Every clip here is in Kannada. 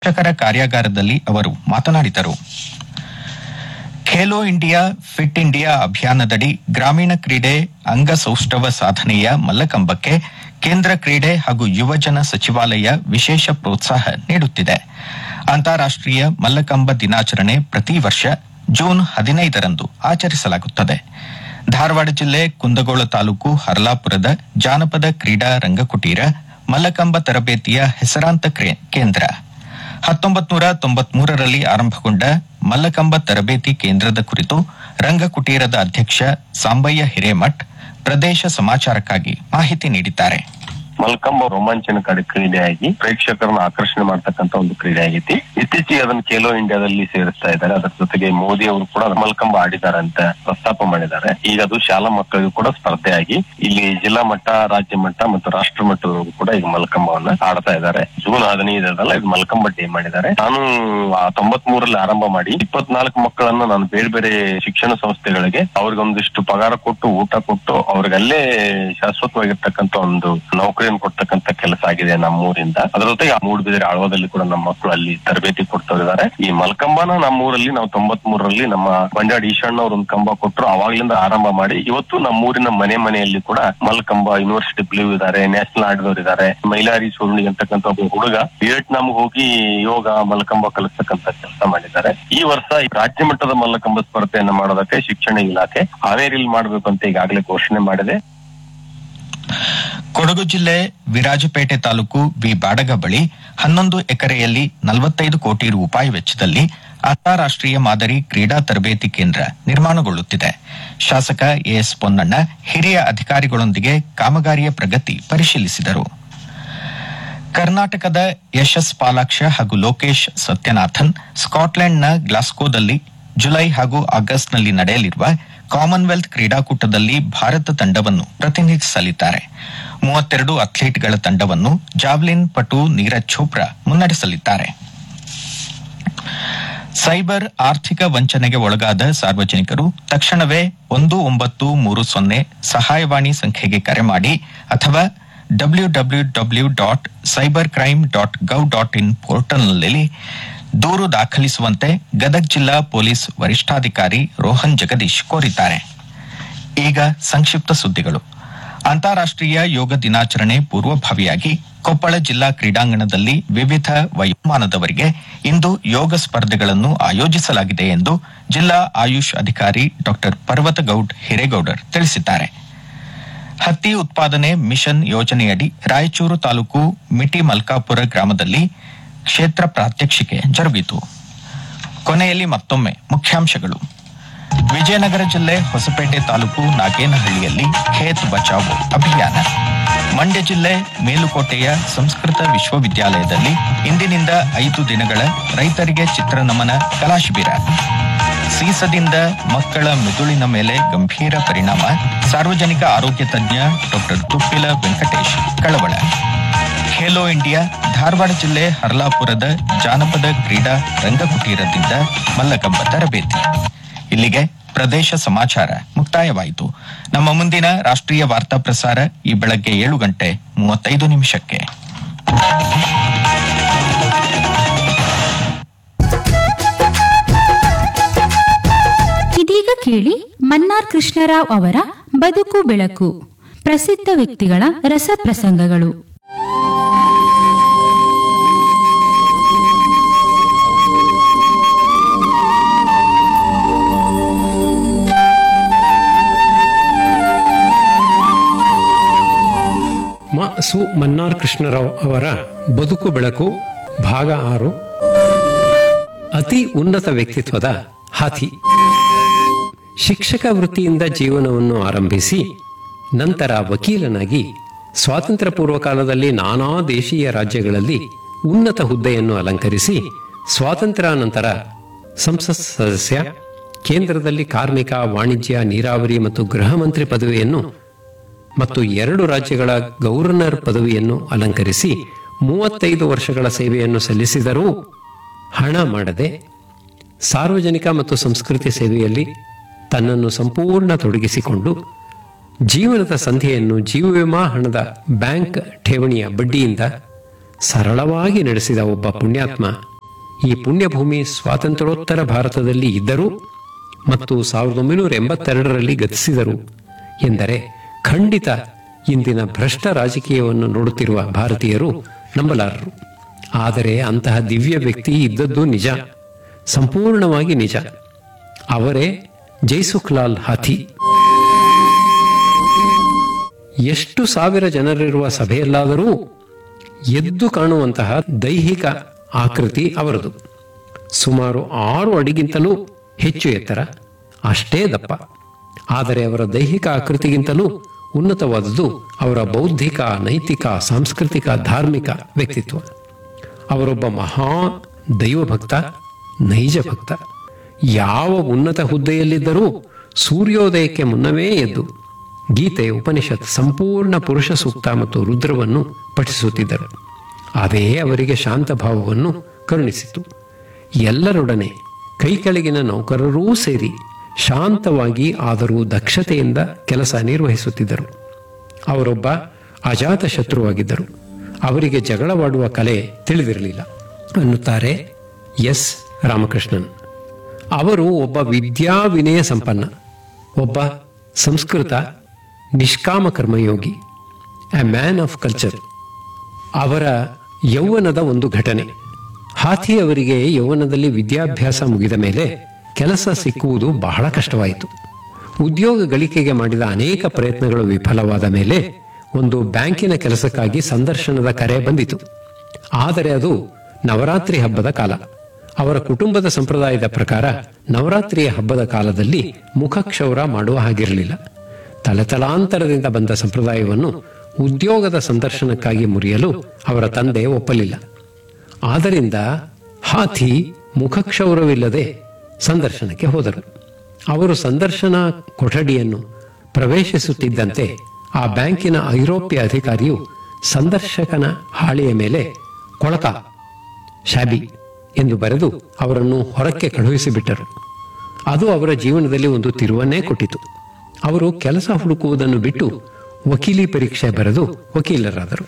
ಶಿಕ್ಷಕರ ಕಾರ್ಯಾಗಾರದಲ್ಲಿ ಅವರು ಮಾತನಾಡಿದರು ಖೇಲೋ ಇಂಡಿಯಾ ಫಿಟ್ ಇಂಡಿಯಾ ಅಭಿಯಾನದಡಿ ಗ್ರಾಮೀಣ ಕ್ರೀಡೆ ಅಂಗಸೌಷ್ಠವ ಸಾಧನೆಯ ಮಲ್ಲಕಂಬಕ್ಕೆ ಕೇಂದ್ರ ಕ್ರೀಡೆ ಹಾಗೂ ಯುವಜನ ಸಚಿವಾಲಯ ವಿಶೇಷ ಪ್ರೋತ್ಸಾಹ ನೀಡುತ್ತಿದೆ ಅಂತಾರಾಷ್ಟೀಯ ಮಲ್ಲಕಂಬ ದಿನಾಚರಣೆ ಪ್ರತಿ ವರ್ಷ ಜೂನ್ ಹದಿನೈದರಂದು ಆಚರಿಸಲಾಗುತ್ತದೆ ಧಾರವಾಡ ಜಿಲ್ಲೆ ಕುಂದಗೋಳ ತಾಲೂಕು ಹರ್ಲಾಪುರದ ಜಾನಪದ ಕ್ರೀಡಾ ರಂಗಕುಟೀರ ಮಲ್ಲಕಂಬ ತರಬೇತಿಯ ಹೆಸರಾಂತ ಕ್ರೇ- ಕೇಂದ್ರ ಹತ್ತೊಂಬತ್ತು ನೂರ ತೊಂಬತ್ಮೂರರಲ್ಲಿ ಆರಂಭಗೊಂಡ ಮಲ್ಲಕಂಬ ತರಬೇತಿ ಕೇಂದ್ರದ ಕುರಿತು ರಂಗಕುಟೀರದ ಅಧ್ಯಕ್ಷ ಸಾಂಬಯ್ಯ ಹಿರೇಮಠ್ ಪ್ರದೇಶ ಸಮಾಚಾರಕ್ಕಾಗಿ ಮಾಹಿತಿ ನೀಡಿದ್ದಾರೆ ಮಲ್ಕಂಬ ರೋಮಾಂಚನಕಾರಿ ಕ್ರೀಡೆಯಾಗಿ ಪ್ರೇಕ್ಷಕರನ್ನ ಆಕರ್ಷಣೆ ಮಾಡ್ತಕ್ಕಂತ ಒಂದು ಕ್ರೀಡೆ ಆಗೈತಿ ಇತ್ತೀಚೆಗೆ ಅದನ್ನ ಖೇಲೋ ಇಂಡಿಯಾದಲ್ಲಿ ಸೇರಿಸ್ತಾ ಇದ್ದಾರೆ ಅದರ ಜೊತೆಗೆ ಮೋದಿ ಅವರು ಕೂಡ ಮಲ್ಕಂಬ ಆಡಿದ್ದಾರೆ ಅಂತ ಪ್ರಸ್ತಾಪ ಮಾಡಿದ್ದಾರೆ ಈಗ ಅದು ಶಾಲಾ ಮಕ್ಕಳಿಗೂ ಕೂಡ ಸ್ಪರ್ಧೆ ಆಗಿ ಇಲ್ಲಿ ಜಿಲ್ಲಾ ಮಟ್ಟ ರಾಜ್ಯ ಮಟ್ಟ ಮತ್ತು ರಾಷ್ಟ್ರ ಮಟ್ಟದವರೆಗೂ ಕೂಡ ಈಗ ಮಲ್ಕಂಬವನ್ನ ಆಡ್ತಾ ಇದ್ದಾರೆ ಜೂನ್ ಹದಿನೈದರಲ್ಲ ಇದು ಮಲ್ಕಂಬ ಡೇ ಮಾಡಿದ್ದಾರೆ ನಾನು ತೊಂಬತ್ ಮೂರಲ್ಲಿ ಆರಂಭ ಮಾಡಿ ಇಪ್ಪತ್ನಾಲ್ಕು ಮಕ್ಕಳನ್ನ ನಾನು ಬೇರೆ ಬೇರೆ ಶಿಕ್ಷಣ ಸಂಸ್ಥೆಗಳಿಗೆ ಅವ್ರಿಗೆ ಒಂದಿಷ್ಟು ಪಗಾರ ಕೊಟ್ಟು ಊಟ ಕೊಟ್ಟು ಅವ್ರಿಗೆ ಅಲ್ಲೇ ಶಾಶ್ವತವಾಗಿರ್ತಕ್ಕಂಥ ಒಂದು ನೌಕರಿಯನ್ನು ಕೊಡ್ತಕ್ಕಂಥ ಕೆಲಸ ಆಗಿದೆ ನಮ್ಮೂರಿಂದ ಅದರ ಜೊತೆಗೆ ಮೂಡುಬಿದಿರೆ ಆಳ್ವದಲ್ಲಿ ಕೂಡ ನಮ್ಮ ಮಕ್ಕಳು ಅಲ್ಲಿ ತರಬೇತಿ ಕೊಡ್ತಾ ಇದ್ದಾರೆ ಈ ಮಲ್ಕಂಬನ ನಮ್ಮೂರಲ್ಲಿ ನಾವು ತೊಂಬತ್ ಮೂರರಲ್ಲಿ ನಮ್ಮ ಬಂಡಾಡ್ ಈಶಣ್ಣ ಅವ್ರು ಒಂದು ಕಂಬ ಕೊಟ್ಟರು ಅವಾಗ್ಲಿಂದ ಆರಂಭ ಮಾಡಿ ಇವತ್ತು ನಮ್ಮೂರಿನ ಮನೆ ಮನೆಯಲ್ಲಿ ಕೂಡ ಮಲ್ಕಂಬ ಯೂನಿವರ್ಸಿಟಿ ಪ್ಲೇವ್ ಇದ್ದಾರೆ ನ್ಯಾಷನಲ್ ಆಡಿದವರು ಇದ್ದಾರೆ ಮೈಲಾರಿ ಸೂರ್ಣಿ ಅಂತಕ್ಕಂಥ ಒಬ್ಬ ಹುಡುಗ ವಿಯೆಟ್ನಾಮ್ ಹೋಗಿ ಯೋಗ ಮಲ್ಕಂಬ ಕಲಿಸ್ತಕ್ಕಂಥ ಕೆಲಸ ಮಾಡಿದ್ದಾರೆ ಈ ವರ್ಷ ಈ ರಾಜ್ಯ ಮಟ್ಟದ ಮಲ್ಲಕಂಬ ಸ್ಪರ್ಧೆಯನ್ನು ಮಾಡೋದಕ್ಕೆ ಶಿಕ್ಷಣ ಇಲಾಖೆ ಹಾವೇರಿಯಲ್ಲಿ ಮಾಡಬೇಕು ಅಂತ ಈಗಾಗಲೇ ಘೋಷಣೆ ಮಾಡಿದೆ ಕೊಡಗು ಜಿಲ್ಲೆ ವಿರಾಜಪೇಟೆ ತಾಲೂಕು ವಿ ಬಾಡಗ ಬಳಿ ಹನ್ನೊಂದು ಎಕರೆಯಲ್ಲಿ ನಲವತ್ತೈದು ಕೋಟಿ ರೂಪಾಯಿ ವೆಚ್ಚದಲ್ಲಿ ಅಂತಾರಾಷ್ಟೀಯ ಮಾದರಿ ಕ್ರೀಡಾ ತರಬೇತಿ ಕೇಂದ್ರ ನಿರ್ಮಾಣಗೊಳ್ಳುತ್ತಿದೆ ಶಾಸಕ ಎಎಸ್ ಪೊನ್ನಣ್ಣ ಹಿರಿಯ ಅಧಿಕಾರಿಗಳೊಂದಿಗೆ ಕಾಮಗಾರಿಯ ಪ್ರಗತಿ ಪರಿಶೀಲಿಸಿದರು ಕರ್ನಾಟಕದ ಯಶಸ್ ಪಾಲಾಕ್ಷ ಹಾಗೂ ಲೋಕೇಶ್ ಸತ್ಯನಾಥನ್ ಸ್ಕಾಟ್ಲೆಂಡ್ನ ಗ್ಲಾಸ್ಕೋದಲ್ಲಿ ಜುಲೈ ಹಾಗೂ ಆಗಸ್ಟ್ನಲ್ಲಿ ನಡೆಯಲಿರುವ ಕಾಮನ್ವೆಲ್ತ್ ಕ್ರೀಡಾಕೂಟದಲ್ಲಿ ಭಾರತ ತಂಡವನ್ನು ಪ್ರತಿನಿಧಿಸಲಿದ್ದಾರೆ ಮೂವತ್ತೆರಡು ಅಥ್ಲೀಟ್ಗಳ ತಂಡವನ್ನು ಜಾವ್ಲಿನ್ ಪಟು ನೀರಜ್ ಚೋಪ್ರಾ ಮುನ್ನಡೆಸಲಿದ್ದಾರೆ ಸೈಬರ್ ಆರ್ಥಿಕ ವಂಚನೆಗೆ ಒಳಗಾದ ಸಾರ್ವಜನಿಕರು ತಕ್ಷಣವೇ ಒಂದು ಒಂಬತ್ತು ಮೂರು ಸೊನ್ನೆ ಸಹಾಯವಾಣಿ ಸಂಖ್ಯೆಗೆ ಕರೆ ಮಾಡಿ ಅಥವಾ W W W dot cyber crime dot gov dot in ಪೋರ್ಟಲ್ನಲ್ಲಿ ದೂರು ದಾಖಲಿಸುವಂತೆ ಗದಗ ಜಿಲ್ಲಾ ಪೊಲೀಸ್ ವರಿಷ್ಠಾಧಿಕಾರಿ ರೋಹನ್ ಜಗದೀಶ್ ಕೋರಿದ್ದಾರೆ ಈಗ ಸಂಕ್ಷಿಪ್ತ ಸುದ್ದಿಗಳು ಅಂತಾರಾಷ್ಟೀಯ ಯೋಗ ದಿನಾಚರಣೆ ಪೂರ್ವಭಾವಿಯಾಗಿ ಕೊಪ್ಪಳ ಜಿಲ್ಲಾ ಕ್ರೀಡಾಂಗಣದಲ್ಲಿ ವಿವಿಧ ವಯೋಮಾನದವರಿಗೆ ಇಂದು ಯೋಗ ಸ್ಪರ್ಧೆಗಳನ್ನು ಆಯೋಜಿಸಲಾಗಿದೆ ಎಂದು ಜಿಲ್ಲಾ ಆಯುಷ್ ಅಧಿಕಾರಿ ಡಾ ಪರ್ವತಗೌಡ್ ಹಿರೇಗೌಡರ್ ತಿಳಿಸಿದ್ದಾರೆ ಹತ್ತಿ ಉತ್ಪಾದನೆ ಮಿಷನ್ ಯೋಜನೆಯಡಿ ರಾಯಚೂರು ತಾಲೂಕು ಮಿಟಿ ಮಲ್ಕಾಪುರ ಗ್ರಾಮದಲ್ಲಿ ಕ್ಷೇತ್ರ ಪ್ರಾತ್ಯಕ್ಷಿಕೆ ಜರುಗಿತು ಕೊನೆಯಲ್ಲಿ ಮತ್ತೊಮ್ಮೆ ಮುಖ್ಯಾಂಶಗಳು ವಿಜಯನಗರ ಜಿಲ್ಲೆ ಹೊಸಪೇಟೆ ತಾಲೂಕು ನಾಗೇನಹಳ್ಳಿಯಲ್ಲಿ ಖೇತ್ ಬಚಾವೋ ಅಭಿಯಾನ ಮಂಡ್ಯ ಜಿಲ್ಲೆ ಮೇಲುಕೋಟೆಯ ಸಂಸ್ಕೃತ ವಿಶ್ವವಿದ್ಯಾಲಯದಲ್ಲಿ ಇಂದಿನಿಂದ ಐದು ದಿನಗಳ ರೈತರಿಗೆ ಚಿತ್ರನಮನ ಕಲಾ ಶಿಬಿರ ಸೀಸದಿಂದ ಮಕ್ಕಳ ಮೆದುಳಿನ ಮೇಲೆ ಗಂಭೀರ ಪರಿಣಾಮ ಸಾರ್ವಜನಿಕ ಆರೋಗ್ಯ ತಜ್ಞ ಡಾಕ್ಟರ್ ತುಪ್ಪಿಲ ವೆಂಕಟೇಶ್ ಕಳವಳ ಖೇಲೋ ಇಂಡಿಯಾ ಧಾರವಾಡ ಜಿಲ್ಲೆ ಹರ್ಲಾಪುರದ ಜಾನಪದ ಕ್ರೀಡಾ ರಂಗಕುಟೀರದಿಂದ ಮಲ್ಲಕಂಬ ತರಬೇತಿ ಇಲ್ಲಿಗೆ ಪ್ರದೇಶ ಸಮಾಚಾರ ಮುಕ್ತಾಯವಾಯಿತು ನಮ್ಮ ಮುಂದಿನ ರಾಷ್ಟ್ರೀಯ ವಾರ್ತಾ ಪ್ರಸಾರ ಈ ಬೆಳಗ್ಗೆ ಏಳು ಗಂಟೆ ಮೂವತ್ತೈದು ನಿಮಿಷಕ್ಕೆ ಇದೀಗ ಕೇಳಿ ಮನ್ನಾರ್ ಕೃಷ್ಣರಾವ್ ಅವರ ಬದುಕು ಬೆಳಕು ಪ್ರಸಿದ್ಧ ವ್ಯಕ್ತಿಗಳ ರಸಪ್ರಸಂಗಗಳು ಮ ಸು ಮನ್ನಾರ್ ಕೃಷ್ಣರಾವ್ ಅವರ ಬದುಕು ಬೆಳಕು ಭಾಗ ಆರು ಅತಿ ಉನ್ನತ ವ್ಯಕ್ತಿತ್ವದ ಹಾಥಿ ಶಿಕ್ಷಕ ವೃತ್ತಿಯಿಂದ ಜೀವನವನ್ನು ಆರಂಭಿಸಿ ನಂತರ ವಕೀಲನಾಗಿ ಸ್ವಾತಂತ್ರ್ಯ ಪೂರ್ವ ಕಾಲದಲ್ಲಿ ನಾನಾ ದೇಶೀಯ ರಾಜ್ಯಗಳಲ್ಲಿ ಉನ್ನತ ಹುದ್ದೆಯನ್ನು ಅಲಂಕರಿಸಿ ಸ್ವಾತಂತ್ರ್ಯ ನಂತರ ಸಂಸತ್ ಸದಸ್ಯ ಕೇಂದ್ರದಲ್ಲಿ ಕಾರ್ಮಿಕ ವಾಣಿಜ್ಯ ನೀರಾವರಿ ಮತ್ತು ಗೃಹ ಮಂತ್ರಿ ಪದವಿಯನ್ನು ಮತ್ತು ಎರಡು ರಾಜ್ಯಗಳ ಗವರ್ನರ್ ಪದವಿಯನ್ನು ಅಲಂಕರಿಸಿ ಮೂವತ್ತೈದು ವರ್ಷಗಳ ಸೇವೆಯನ್ನು ಸಲ್ಲಿಸಿದರೂ ಹಣ ಮಾಡದೆ ಸಾರ್ವಜನಿಕ ಮತ್ತು ಸಂಸ್ಕೃತಿ ಸೇವೆಯಲ್ಲಿ ತನ್ನನ್ನು ಸಂಪೂರ್ಣ ತೊಡಗಿಸಿಕೊಂಡು ಜೀವನದ ಸಂಧಿಯನ್ನು ಜೀವ ವಿಮಾ ಹಣದ ಬ್ಯಾಂಕ್ ಠೇವಣಿಯ ಬಡ್ಡಿಯಿಂದ ಸರಳವಾಗಿ ನಡೆಸಿದ ಒಬ್ಬ ಪುಣ್ಯಾತ್ಮ ಈ ಪುಣ್ಯಭೂಮಿ ಸ್ವಾತಂತ್ರ್ಯೋತ್ತರ ಭಾರತದಲ್ಲಿ ಇದ್ದರೂ ಮತ್ತು ಸಾವಿರದ ಒಂಬೈನೂರ ಎಂಬತ್ತೆರಡರಲ್ಲಿ ಗತಿಸಿದರು ಎಂದರೆ ಖಂಡಿತ ಇಂದಿನ ಭ್ರಷ್ಟ ರಾಜಕೀಯವನ್ನು ನೋಡುತ್ತಿರುವ ಭಾರತೀಯರು ನಂಬಲಾರರು ಆದರೆ ಅಂತಹ ದಿವ್ಯ ವ್ಯಕ್ತಿ ಇದ್ದದ್ದು ನಿಜ ಸಂಪೂರ್ಣವಾಗಿ ನಿಜ ಅವರೇ ಜೈಸುಖ್ಲಾಲ್ ಹಾಥಿ ಎಷ್ಟು ಸಾವಿರ ಜನರಿರುವ ಸಭೆಯಲ್ಲಾದರೂ ಎದ್ದು ಕಾಣುವಂತಹ ದೈಹಿಕ ಆಕೃತಿ ಅವರದು ಸುಮಾರು ಆರು ಅಡಿಗಿಂತಲೂ ಹೆಚ್ಚು ಎತ್ತರ ಅಷ್ಟೇ ದಪ್ಪ ಆದರೆ ಅವರ ದೈಹಿಕ ಆಕೃತಿಗಿಂತಲೂ ಉನ್ನತವಾದುದು ಅವರ ಬೌದ್ಧಿಕ ನೈತಿಕ ಸಾಂಸ್ಕೃತಿಕ ಧಾರ್ಮಿಕ ವ್ಯಕ್ತಿತ್ವ ಅವರೊಬ್ಬ ಮಹಾ ದೈವಭಕ್ತ ನೈಜ ಭಕ್ತ ಯಾವ ಉನ್ನತ ಹುದ್ದೆಯಲ್ಲಿದ್ದರೂ ಸೂರ್ಯೋದಯಕ್ಕೆ ಮುನ್ನವೇ ಎದ್ದು ಗೀತೆ ಉಪನಿಷತ್ ಸಂಪೂರ್ಣ ಪುರುಷ ಸೂಕ್ತ ಮತ್ತು ರುದ್ರವನ್ನು ಪಠಿಸುತ್ತಿದ್ದರು ಅದೇ ಅವರಿಗೆ ಶಾಂತ ಭಾವವನ್ನು ಕರುಣಿಸಿತು ಎಲ್ಲರೊಡನೆ ಕೈ ಕೆಳಗಿನ ನೌಕರರೂ ಸೇರಿ ಶಾಂತವಾಗಿ ಆದರೂ ದಕ್ಷತೆಯಿಂದ ಕೆಲಸ ನಿರ್ವಹಿಸುತ್ತಿದ್ದರು ಅವರೊಬ್ಬ ಅಜಾತ ಶತ್ರುವಾಗಿದ್ದರು ಅವರಿಗೆ ಜಗಳವಾಡುವ ಕಲೆ ತಿಳಿದಿರಲಿಲ್ಲ ಅನ್ನುತ್ತಾರೆ ಎಸ್ ರಾಮಕೃಷ್ಣನ್ ಅವರು ಒಬ್ಬ ವಿದ್ಯಾ ವಿನಯ ಸಂಪನ್ನ ಒಬ್ಬ ಸಂಸ್ಕೃತ ನಿಷ್ಕಾಮ ಕರ್ಮಯೋಗಿ ಎ ಮ್ಯಾನ್ ಆಫ್ ಕಲ್ಚರ್ ಅವರ ಯೌವನದ ಒಂದು ಘಟನೆ ಹಾಥಿ ಅವರಿಗೆ ಯೌವನದಲ್ಲಿ ವಿದ್ಯಾಭ್ಯಾಸ ಮುಗಿದ ಮೇಲೆ ಕೆಲಸ ಸಿಕ್ಕುವುದು ಬಹಳ ಕಷ್ಟವಾಯಿತು ಉದ್ಯೋಗ ಗಳಿಕೆಗೆ ಮಾಡಿದ ಅನೇಕ ಪ್ರಯತ್ನಗಳು ವಿಫಲವಾದ ಮೇಲೆ ಒಂದು ಬ್ಯಾಂಕಿನ ಕೆಲಸಕ್ಕಾಗಿ ಸಂದರ್ಶನದ ಕರೆ ಬಂದಿತು ಆದರೆ ಅದು ನವರಾತ್ರಿ ಹಬ್ಬದ ಕಾಲ ಅವರ ಕುಟುಂಬದ ಸಂಪ್ರದಾಯದ ಪ್ರಕಾರ ನವರಾತ್ರಿಯ ಹಬ್ಬದ ಕಾಲದಲ್ಲಿ ಮುಖಕ್ಷೌರ ಮಾಡುವ ಹಾಗಿರಲಿಲ್ಲ ತಲೆತಲಾಂತರದಿಂದ ಬಂದ ಸಂಪ್ರದಾಯವನ್ನು ಉದ್ಯೋಗದ ಸಂದರ್ಶನಕ್ಕಾಗಿ ಮುರಿಯಲು ಅವರ ತಂದೆ ಒಪ್ಪಲಿಲ್ಲ ಆದ್ದರಿಂದ ಹಾಥಿ ಮುಖಕ್ಷೌರವಿಲ್ಲದೆ ಸಂದರ್ಶನಕ್ಕೆ ಹೋದರು ಅವರು ಸಂದರ್ಶನ ಕೊಠಡಿಯನ್ನು ಪ್ರವೇಶಿಸುತ್ತಿದ್ದಂತೆ ಆ ಬ್ಯಾಂಕಿನ ಐರೋಪ್ಯ ಅಧಿಕಾರಿಯು ಸಂದರ್ಶಕನ ಹಾಳೆಯ ಮೇಲೆ ಕೊಳಕ ಶಾಬಿ ಎಂದು ಬರೆದು ಅವರನ್ನು ಹೊರಕ್ಕೆ ಕಳುಹಿಸಿಬಿಟ್ಟರು ಅದು ಅವರ ಜೀವನದಲ್ಲಿ ಒಂದು ತಿರುವನ್ನೇ ಕೊಟ್ಟಿತು ಅವರು ಕೆಲಸ ಹುಡುಕುವುದನ್ನು ಬಿಟ್ಟು ವಕೀಲಿ ಪರೀಕ್ಷೆ ಬರೆದು ವಕೀಲರಾದರು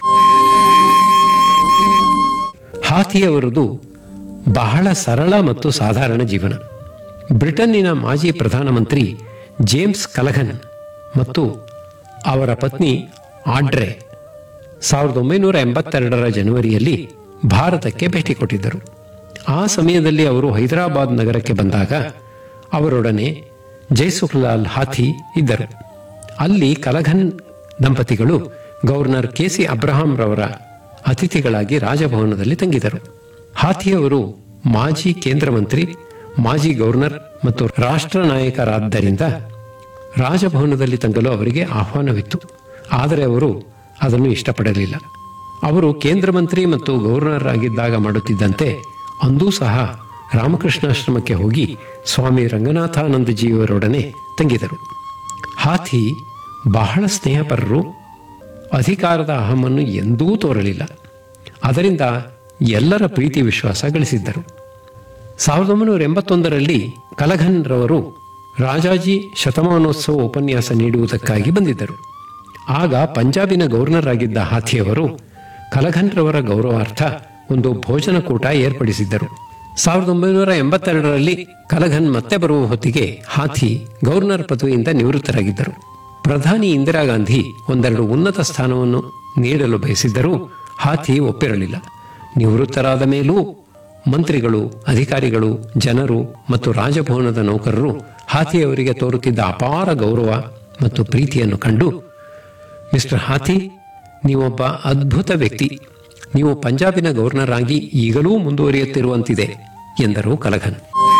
ಹಾಥಿಯವರದು ಬಹಳ ಸರಳ ಮತ್ತು ಸಾಧಾರಣ ಜೀವನ ಬ್ರಿಟನ್ನಿನ ಮಾಜಿ ಪ್ರಧಾನಮಂತ್ರಿ ಜೇಮ್ಸ್ ಕಲಘನ್ ಮತ್ತು ಅವರ ಪತ್ನಿ ಆಡ್ರೆ ಸಾವಿರದ ಒಂಬೈನೂರ ಎಂಬತ್ತೆರಡರ ಜನವರಿಯಲ್ಲಿ ಭಾರತಕ್ಕೆ ಭೇಟಿ ಕೊಟ್ಟಿದ್ದರು ಆ ಸಮಯದಲ್ಲಿ ಅವರು ಹೈದರಾಬಾದ್ ನಗರಕ್ಕೆ ಬಂದಾಗ ಅವರೊಡನೆ ಜೈಸುಖ್ಲಾಲ್ ಹಾಥಿ ಇದ್ದರು ಅಲ್ಲಿ ಕಲಘನ್ ದಂಪತಿಗಳು ಗವರ್ನರ್ ಕೆಸಿ ಅಬ್ರಹಾಂ ರವರ ಅತಿಥಿಗಳಾಗಿ ರಾಜಭವನದಲ್ಲಿ ತಂಗಿದರು ಹಾಥಿಯವರು ಮಾಜಿ ಕೇಂದ್ರ ಮಂತ್ರಿ ಮಾಜಿ ಗವರ್ನರ್ ಮತ್ತು ರಾಷ್ಟ್ರ ನಾಯಕರಾದ್ದರಿಂದ ರಾಜಭವನದಲ್ಲಿ ತಂಗಲು ಅವರಿಗೆ ಆಹ್ವಾನವಿತ್ತು ಆದರೆ ಅವರು ಅದನ್ನು ಇಷ್ಟಪಡಲಿಲ್ಲ ಅವರು ಕೇಂದ್ರ ಮಂತ್ರಿ ಮತ್ತು ಗವರ್ನರ್ ಆಗಿದ್ದಾಗ ಮಾಡುತ್ತಿದ್ದಂತೆ ಅಂದೂ ಸಹ ರಾಮಕೃಷ್ಣಾಶ್ರಮಕ್ಕೆ ಹೋಗಿ ಸ್ವಾಮಿ ರಂಗನಾಥಾನಂದಜಿಯವರೊಡನೆ ತಂಗಿದರು ಹಾಥಿ ಬಹಳ ಸ್ನೇಹಪರರು ಅಧಿಕಾರದ ಅಹಮನ್ನು ಎಂದೂ ತೋರಲಿಲ್ಲ ಅದರಿಂದ ಎಲ್ಲರ ಪ್ರೀತಿ ವಿಶ್ವಾಸ ಗಳಿಸಿದ್ದರು ಸಾವಿರದ ಒಂಬೈನೂರ ಎಂಬತ್ತೊಂದರಲ್ಲಿ ಕಲಘನ್ ರವರು ರಾಜಾಜಿ ಶತಮಾನೋತ್ಸವ ಉಪನ್ಯಾಸ ನೀಡುವುದಕ್ಕಾಗಿ ಬಂದಿದ್ದರು ಆಗ ಪಂಜಾಬಿನ ಗವರ್ನರ್ ಆಗಿದ್ದ ಹಾಥಿಯವರು ಕಲಘನ್ ರವರ ಗೌರವಾರ್ಥ ಒಂದು ಭೋಜನಕೂಟ ಏರ್ಪಡಿಸಿದ್ದರು ಸಾವಿರದ ಒಂಬೈನೂರ ಎಂಬತ್ತೆರಡರಲ್ಲಿ ಕಲಘನ್ ಮತ್ತೆ ಬರುವ ಹೊತ್ತಿಗೆ ಹಾಥಿ ಗವರ್ನರ್ ಪದವಿಯಿಂದ ನಿವೃತ್ತರಾಗಿದ್ದರು ಪ್ರಧಾನಿ ಇಂದಿರಾ ಗಾಂಧಿ ಒಂದೆರಡು ಉನ್ನತ ಸ್ಥಾನವನ್ನು ನೀಡಲು ಬಯಸಿದ್ದರೂ ಹಾಥಿ ಒಪ್ಪಿರಲಿಲ್ಲ ನಿವೃತ್ತರಾದ ಮೇಲೂ ಮಂತ್ರಿಗಳು ಅಧಿಕಾರಿಗಳು ಜನರು ಮತ್ತು ರಾಜಭವನದ ನೌಕರರು ಹಾಥಿಯವರಿಗೆ ತೋರುತ್ತಿದ್ದ ಅಪಾರ ಗೌರವ ಮತ್ತು ಪ್ರೀತಿಯನ್ನು ಕಂಡು ಮಿಸ್ಟರ್ ಹಾಥಿ ನೀವೊಬ್ಬ ಅದ್ಭುತ ವ್ಯಕ್ತಿ ನೀವು ಪಂಜಾಬಿನ ಗವರ್ನರ್ ಆಗಿ ಈಗಲೂ ಮುಂದುವರಿಯುತ್ತಿರುವಂತಿದೆ ಎಂದರು ಕಲಘನ್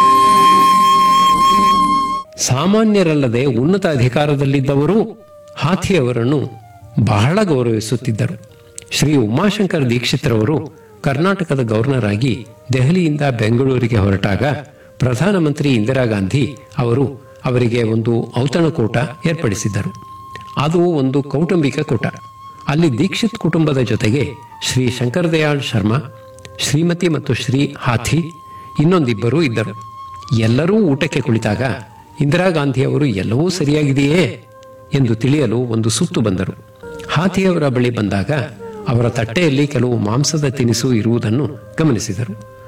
ಸಾಮಾನ್ಯರಲ್ಲದೆ ಉನ್ನತ ಅಧಿಕಾರದಲ್ಲಿದ್ದವರು ಹಾಥಿಯವರನ್ನು ಬಹಳ ಗೌರವಿಸುತ್ತಿದ್ದರು ಶ್ರೀ ಉಮಾಶಂಕರ್ ದೀಕ್ಷಿತ್ರವರು ಕರ್ನಾಟಕದ ಗವರ್ನರ್ ಆಗಿ ದೆಹಲಿಯಿಂದ ಬೆಂಗಳೂರಿಗೆ ಹೊರಟಾಗ ಪ್ರಧಾನಮಂತ್ರಿ ಇಂದಿರಾ ಗಾಂಧಿ ಅವರು ಅವರಿಗೆ ಒಂದು ಔತಣಕೂಟ ಏರ್ಪಡಿಸಿದ್ದರು ಅದು ಒಂದು ಕೌಟುಂಬಿಕ ಕೂಟ ಅಲ್ಲಿ ದೀಕ್ಷಿತ್ ಕುಟುಂಬದ ಜೊತೆಗೆ ಶ್ರೀ ಶಂಕರದಯಾಳ್ ಶರ್ಮಾ ಶ್ರೀಮತಿ ಮತ್ತು ಶ್ರೀ ಹಾಥಿ ಇನ್ನೊಂದಿಬ್ಬರು ಇದ್ದರು ಎಲ್ಲರೂ ಊಟಕ್ಕೆ ಕುಳಿತಾಗ ಇಂದಿರಾ ಗಾಂಧಿ ಅವರು ಎಲ್ಲವೂ ಸರಿಯಾಗಿದೆಯೇ ಎಂದು ತಿಳಿಯಲು ಒಂದು ಸುತ್ತು ಬಂದರು ಹಾಥಿಯವರ ಬಳಿ ಬಂದಾಗ ಅವರ ತಟ್ಟೆಯಲ್ಲಿ ಕೆಲವು ಮಾಂಸದ ತಿನಿಸು ಇರುವುದನ್ನು ಗಮನಿಸಿದರು